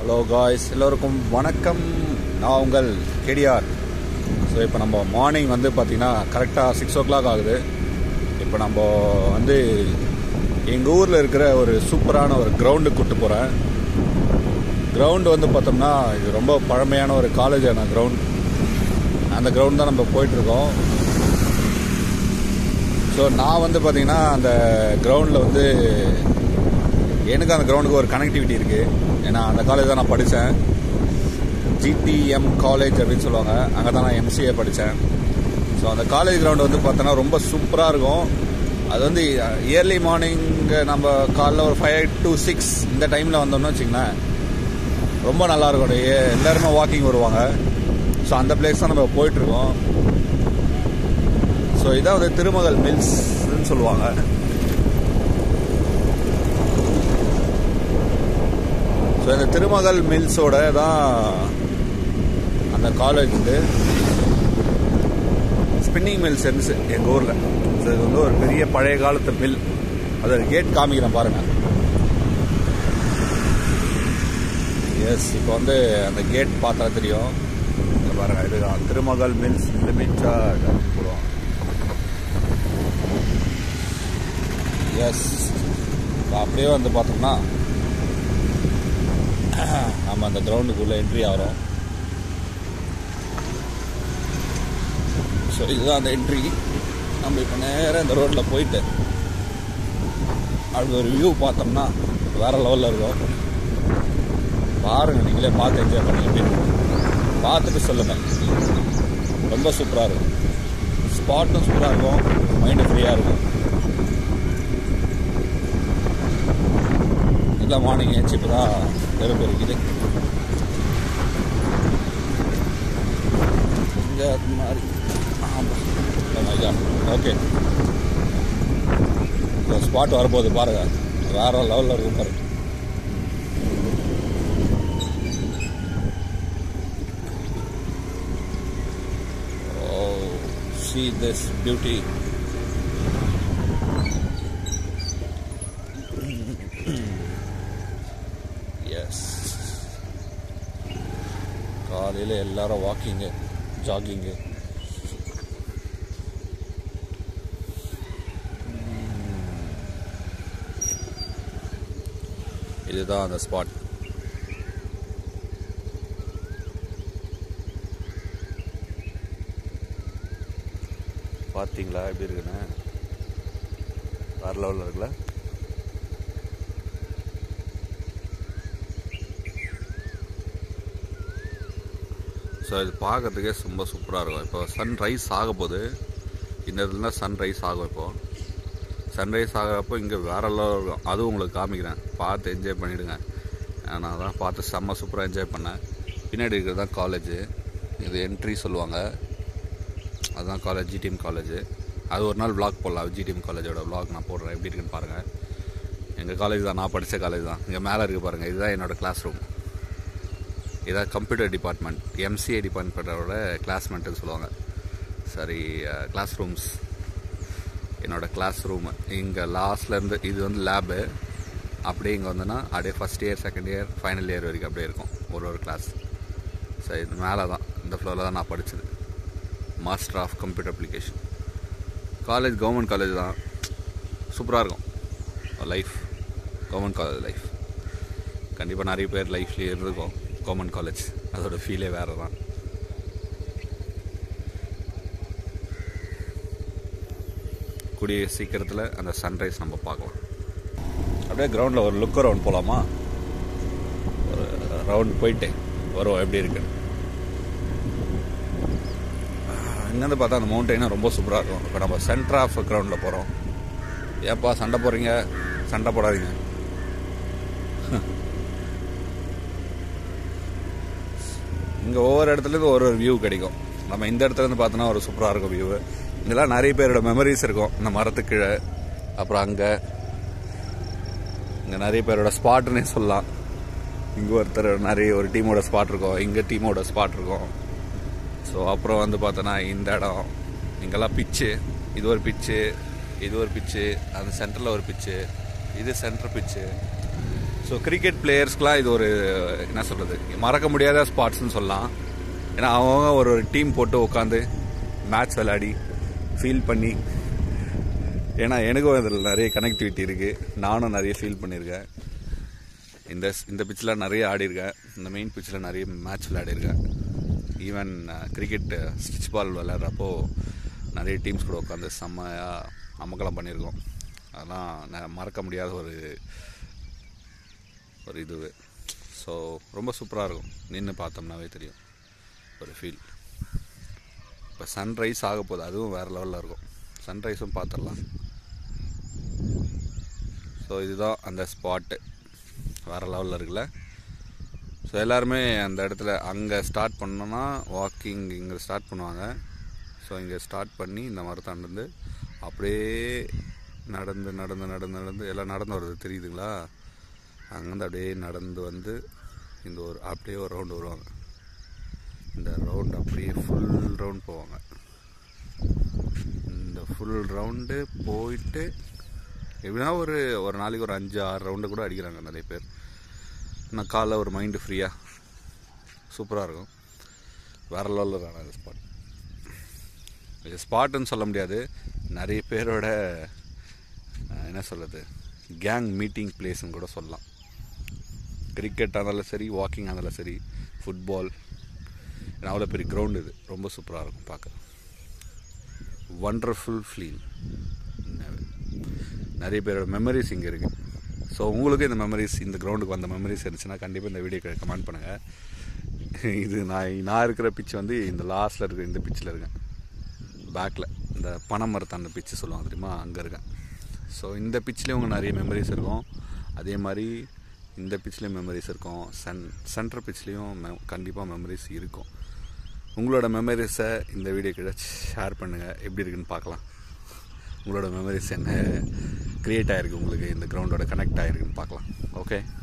Hello guys எல்லோருக்கும் வணக்கம் நான் உங்கள் கேடிஆர் ஸோ இப்போ நம்ம மார்னிங் வந்து பார்த்திங்கன்னா கரெக்டாக சிக்ஸ் ஓ கிளாக் ஆகுது இப்போ நம்ம வந்து எங்கள் ஊரில் இருக்கிற ஒரு சூப்பரான ஒரு கிரவுண்டுக்கு கூட்டு போகிறேன் கிரவுண்டு வந்து பார்த்தோம்னா இது ரொம்ப பழமையான ஒரு காலேஜான கிரவுண்ட் அந்த கிரவுண்ட் தான் நம்ம போயிட்டுருக்கோம் ஸோ நான் வந்து பார்த்தீங்கன்னா அந்த கிரவுண்டில் வந்து எனக்கு அந்த கிரவுண்டுக்கு ஒரு கனெக்டிவிட்டி இருக்குது ஏன்னா அந்த காலேஜ் தான் நான் படித்தேன் ஜிடிஎம் காலேஜ் அப்படின்னு சொல்லுவாங்க அங்கே தான் நான் எம்சிஏ படித்தேன் ஸோ அந்த காலேஜ் கிரவுண்டு வந்து பார்த்தோன்னா ரொம்ப சூப்பராக இருக்கும் அது வந்து இயர்லி மார்னிங் நம்ம காலைல ஒரு ஃபைவ் டு சிக்ஸ் இந்த டைமில் வந்தோம்னு வச்சிங்களேன் ரொம்ப நல்லாயிருக்கும் எல்லாருமே வாக்கிங் வருவாங்க ஸோ அந்த பிளேஸ் தான் நம்ம போயிட்டுருக்கோம் ஸோ இதான் வந்து திருமகள் மில்ஸ்ன்னு சொல்லுவாங்க ஸோ இந்த திருமகள் மில்ஸோட தான் அந்த காலேஜ் வந்து ஸ்பின்னிங் மில்ஸ் இருந்துச்சு எங்கள் ஊரில் ஸோ இது வந்து ஒரு பெரிய பழைய காலத்து மில் அதோட கேட் காமிக்கிறேன் பாருங்கள் எஸ் இப்போ வந்து அந்த கேட் பார்த்தா தெரியும் இங்க பாருங்க இதுதான் திருமகள் மில்ஸ் லிமிட்டட் போடுவாங்க எஸ் அப்படியே வந்து பார்த்தோம்னா நம்ம அந்த கிரவுண்டுக்குள்ளே என்ட்ரி ஆகிறோம் ஸோ இதுதான் அந்த என்ட்ரி நம்ம இப்போ நேராக இந்த ரோட்டில் போயிட்டு அப்படி ஒரு வியூ பார்த்தோம்னா வேறு லெவலில் இருக்கும் பாருங்கள் நீங்களே பார்த்து என்ஜாய் பண்ணுங்க அப்படின்னு பார்த்துட்டு சொல்லுங்கள் ரொம்ப சூப்பராக இருக்கும் ஸ்பாட்டும் சூப்பராக இருக்கும் மைண்டு ஃப்ரீயாக இருக்கும் இல்லை மார்னிங் ஏச்சு இப்போ தான் நெருப்பு இருக்குது இங்கே அது மாதிரி ஆமாம் ஓகே இந்த ஸ்பாட் வரும்போது பாருங்கள் வேற லெவலில் இருக்கும் பாருங்க Oh, see this beauty. Yes காலையில் எல்லாரும் வாக்கிங்கு ஜாகிங்கு இதுதான் அந்த ஸ்பாட் பார்த்தீங்களா எப்படி இருக்குன்னு வேறு லெவலில் இருக்குல்ல ஸோ இது பார்க்கறதுக்கே ரொம்ப சூப்பராக இருக்கும் இப்போ சன் ரைஸ் ஆக போது இந்த இடத்துல சன் ரைஸ் ஆகும் இப்போ சன்ரைஸ் ஆகிறப்போ இங்கே வேற லெவல் இருக்கும் அதுவும் உங்களுக்கு காமிக்கிறேன் பார்த்து என்ஜாய் பண்ணிவிடுங்க நான் தான் பார்த்து செம்ம சூப்பராக என்ஜாய் பண்ணேன் பின்னாடி இருக்கிறது தான் காலேஜு இது என்ட்ரி சொல்லுவாங்க அதுதான் காலேஜ் ஜிடிஎம் காலேஜ் அது ஒரு நாள் vlog போடலாம் ஜிடிஎம் காலேஜோட vlog நான் போடுறேன் எப்படி இருக்குன்னு பாருங்கள் எங்கள் காலேஜ் தான் நான் படித்த காலேஜ் தான் இங்கே மேலே இருக்குது பாருங்கள் இதுதான் என்னோடய கிளாஸ் ரூம் இதான் கம்ப்யூட்டர் டிபார்ட்மெண்ட் எம்சிஏ டிபார்ட்மெண்ட்டோட கிளாஸ்மெண்ட்டுன்னு சொல்லுவாங்க சரி கிளாஸ் ரூம்ஸ் என்னோட கிளாஸ் ரூமு இங்கே லாஸ்ட்லேருந்து இது வந்து லேபு அப்படியே இங்கே வந்தோன்னா அப்படியே first year second year final year வரைக்கும் அப்படியே இருக்கும் ஒரு ஒரு கிளாஸ் சரி இது மேலே தான் இந்த ஃப்ளோரில் தான் நான் படித்தது master of computer application college government college தான் சூப்பராக இருக்கும் லைஃப் கவர்மெண்ட் காலேஜ் லைஃப் கண்டிப்பாக நிறைய பேர் லைஃப்லேயே இருந்திருக்கும் கவர்மெண்ட் காலேஜ் அதோட ஃபீலே வேறு தான் கூடிய சீக்கிரத்தில் அந்த சன்ரைஸ் நம்ம பார்க்கலாம் அப்படியே கிரவுண்டில் ஒரு லுக் ரவுண்ட் போகலாமா ஒரு ரவுண்ட் போயிட்டு வரும் எப்படி இருக்குன்னு இங்கேருந்து பார்த்தா அந்த மவுண்டெயினும் ரொம்ப சூப்பராக இருக்கும் இப்போ நம்ம சென்டர் ஆஃப் கிரவுண்டில் போகிறோம் ஏப்பா சண்டை போடுறீங்க சண்டை போடாதீங்க இங்கே ஒவ்வொரு இடத்துலேருந்து ஒரு ஒரு வியூ கிடைக்கும் நம்ம இந்த இடத்துல இருந்து பார்த்தோன்னா ஒரு சூப்பராக இருக்கும் வியூ இங்கெல்லாம் நிறைய பேரோட மெமரிஸ் இருக்கும் இந்த மரத்துக்கு கீழே அப்புறம் அங்கே இங்கே நிறைய பேரோட ஸ்பாட்டுன்னே சொல்லலாம் இங்கே ஒருத்தர் நிறைய ஒரு டீமோட ஸ்பாட் இருக்கும் இங்கே டீமோட ஸ்பாட் இருக்கும் ஸோ அப்புறம் வந்து பார்த்தோன்னா இந்த இடம் இங்கெல்லாம் பிச்சு இது ஒரு பிச்சு இது ஒரு பிச்சு அந்த சென்டரில் ஒரு பிச்சு இது சென்டர் பிச்சு ஸோ ஸோ கிரிக்கெட் பிளேயர்ஸ்க்குலாம் இது ஒரு என்ன சொல்கிறது மறக்க முடியாத ஸ்பாட்ஸ்னு சொல்லலாம் ஏன்னா அவங்க ஒரு ஒரு டீம் போட்டு உட்காந்து மேட்ச் விளையாடி ஃபீல் பண்ணி ஏன்னா எனக்கும் இதில் நிறைய கனெக்டிவிட்டி இருக்குது நானும் நிறைய ஃபீல் பண்ணியிருக்கேன் இந்த இந்த பிச்சில் நிறைய ஆடிருக்கேன் இந்த மெயின் பிச்சில் நிறைய மேட்ச் விளையாடிருக்கேன் ஈவன் கிரிக்கெட் ஸ்டிச் பால் விளையாடுறப்போ நிறைய டீம்ஸ் கூட உட்காந்து செம்மையாக அமக்கலம் பண்ணியிருக்கோம் அதெல்லாம் நான் மறக்க முடியாத ஒரு ஒரு இது ஸோ ரொம்ப சூப்பராக இருக்கும் நின்று பார்த்தோம்னாவே தெரியும் ஒரு ஃபீல் இப்போ சன்ரைஸ் ஆக போகுது அதுவும் வேறு லெவலில் இருக்கும் சன்ரைஸும் பார்த்துடலாம் ஸோ இதுதான் அந்த ஸ்பாட்டு வேறு லெவலில் இருக்குல்ல ஸோ எல்லாருமே அந்த இடத்துல அங்கே ஸ்டார்ட் பண்ணோன்னா வாக்கிங் இங்கே ஸ்டார்ட் பண்ணுவாங்க ஸோ இங்கே ஸ்டார்ட் பண்ணி இந்த மரத்தாண்டிருந்து அப்படியே நடந்து நடந்து நடந்து நடந்து எல்லாம் நடந்து வர்றது தெரியுதுங்களா அங்கேருந்து அப்படியே நடந்து வந்து இந்த ஒரு அப்படியே ஒரு ரவுண்டு வருவாங்க இந்த ரவுண்ட் அப்படியே ஃபுல் ரவுண்ட் போவாங்க இந்த ஃபுல் ரவுண்டு போயிட்டு எப்படின்னா ஒரு ஒரு நாளைக்கு ஒரு அஞ்சு ஆறு ரவுண்டு கூட அடிக்கிறாங்க நிறைய பேர் நான் காலைல ஒரு மைண்டு ஃப்ரீயாக சூப்பராக இருக்கும் வேறு லெவலில் இருக்காங்க அந்த ஸ்பாட் இது ஸ்பாட்டுன்னு சொல்ல முடியாது நிறைய பேரோட அஹ், என்ன சொல்கிறது கேங் மீட்டிங் பிளேஸ்ன்னு கூட சொல்லலாம் கிரிக்கெட் இருந்தாலும் சரி வாக்கிங் இருந்தாலும் சரி ஃபுட்பால் அவ்வளோ பெரிய கிரவுண்ட் இது ரொம்ப சூப்பராக இருக்கும் பார்க்க ஒண்டர்ஃபுல் ஃபீல் நிறைய பேரோட மெமரிஸ் இங்கே இருக்குது ஸோ உங்களுக்கு இந்த மெமரிஸ் இந்த கிரவுண்டுக்கு வந்த மெமரிஸ் இருந்துச்சுன்னா கண்டிப்பாக இந்த வீடியோக்கு கமெண்ட் பண்ணுங்கள் இது நான் நான் இருக்கிற பிச் வந்து இந்த லாஸ்ட்டில் இருக்கிற இந்த பிச்சில் இருக்கேன் பேக்கில் இந்த பனை மரத்தாண்ட பிச்சு சொல்லுவாங்க தெரியுமா அங்கே இருக்கேன் ஸோ இந்த பிச்சில் உங்கள் நிறைய மெமரிஸ் இருக்கும் அதே மாதிரி இந்த பிச்லேயும் மெமரிஸ் இருக்கும் சன் சென்டர் பிச்லேயும் மெ கண்டிப்பாக மெமரிஸ் இருக்கும் உங்களோட மெமரிஸை இந்த வீடியோ கீழே ஷேர் பண்ணுங்கள் எப்படி இருக்குன்னு பார்க்கலாம் உங்களோட மெமரிஸ் என்ன க்ரியேட் ஆகிருக்கு உங்களுக்கு இந்த கிரவுண்டோட கனெக்ட் ஆகிருக்குன்னு பார்க்கலாம் ஓகே